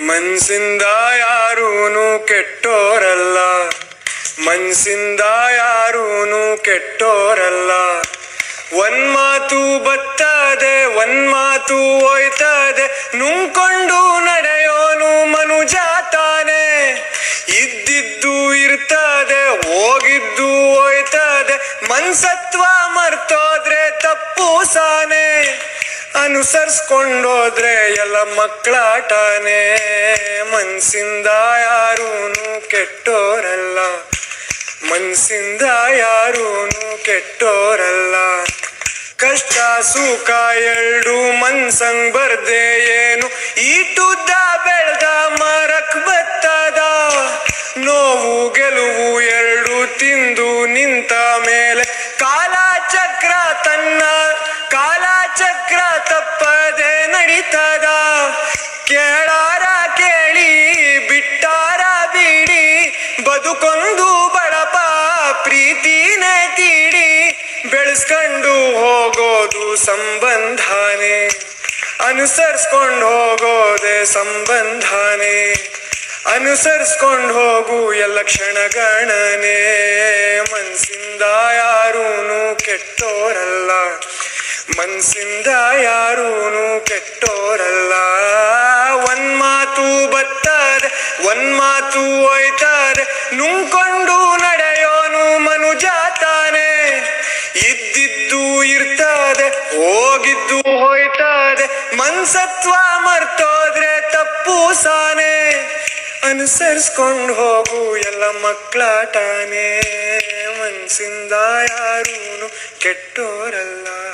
ಮನ್ಸಿಂದ ಯಾರೂನು ಕೆಟ್ಟೋರಲ್ಲ ಮನ್ಸಿಂದ ಯಾರೂನು ಕೆಟ್ಟೋರಲ್ಲ ಒಂದ್ ಮಾತು ಬತ್ತದೆ ಒಂದ್ ಮಾತು ಹೋಯ್ತದೆ ನುಂಕೊಂಡು ನಡೆಯೋನು ಮನುಜ ತಾನೆ ಇದ್ದಿದ್ದು ಇರ್ತದೆ ಹೋಗಿದ್ದು ಹೋಯ್ತದೆ ಮನ್ಸತ್ವ ಮರ್ತೋದ್ರೆ ತಪ್ಪು ಸಾನೆ ಅನುಸರಿಸ್ಕೊಂಡೋದ್ರೆ ಎಲ್ಲ ಮಕ್ಕಳಾಟನೇ ಮನ್ಸಿಂದ ಯಾರೂನು ಕೆಟ್ಟೋರಲ್ಲ ಮನ್ಸಿಂದ ಯಾರೂನು ಕೆಟ್ಟೋರಲ್ಲ ಕಷ್ಟ ಸುಖ ಎರಡು ಮನ್ಸಂಗ್ ಬರ್ದೆ ಏನು ಈಟುದ್ದ ಬೆಳ್ದ ಮರಕ್ ಬತ್ತದ ನೋವು ಗೆಲುವು ಎರಡು ತಿಂದು ನಿಂತ ಮೇಲೆ ಕಾಲಚಕ್ರ ತನ್ನ ಕಾಲಚಕ್ರ ತಪ್ಪದೆ ನಡೀತದ ಕೇಳಾರ ಕೇಳಿ ಬಿಟ್ಟಾರ ಬಿಡಿ ಬದುಕೊಂದು ಬಳಪ ಪ್ರೀತಿನೇ ತೀಡಿ ಬೆಳೆಸ್ಕೊಂಡು ಹೋಗೋದು ಸಂಬಂಧನೇ ಅನುಸರಿಸ್ಕೊಂಡು ಹೋಗೋದೆ ಸಂಬಂಧನೇ ಅನುಸರಿಸ್ಕೊಂಡು ಹೋಗು ಎಲ್ಲ ಕ್ಷಣಗಣನೆ ಮನ್ಸಿಂದ ಯಾರೂನು ಕೆಟ್ಟೋರಲ್ಲ ಮನ್ಸಿಂದ ಯಾರೂನು ಕೆಟ್ಟೋರಲ್ಲ ಒಂದ್ ಮಾತು ಬತ್ತದೆ ಒಂದ್ ಮಾತು ಹೋಯ್ತದೆ ನುಂಕೊಂಡು ನಡೆಯೋನು ಮನುಜ ತಾನೆ ಇದ್ದಿದ್ದು ಇರ್ತದೆ ಹೋಗಿದ್ದು ಹೋಯ್ತದೆ ಮನ್ಸತ್ವ ಮರ್ತೋದ್ರೆ ತಪ್ಪು ಸಾನೆ ಅನುಸರಿಸ್ಕೊಂಡು ಹೋಗು ಎಲ್ಲ ಮಕ್ಕಳಾಟನೇ ಮನ್ಸಿಂದ ಯಾರೂನು ಕೆಟ್ಟೋರಲ್ಲ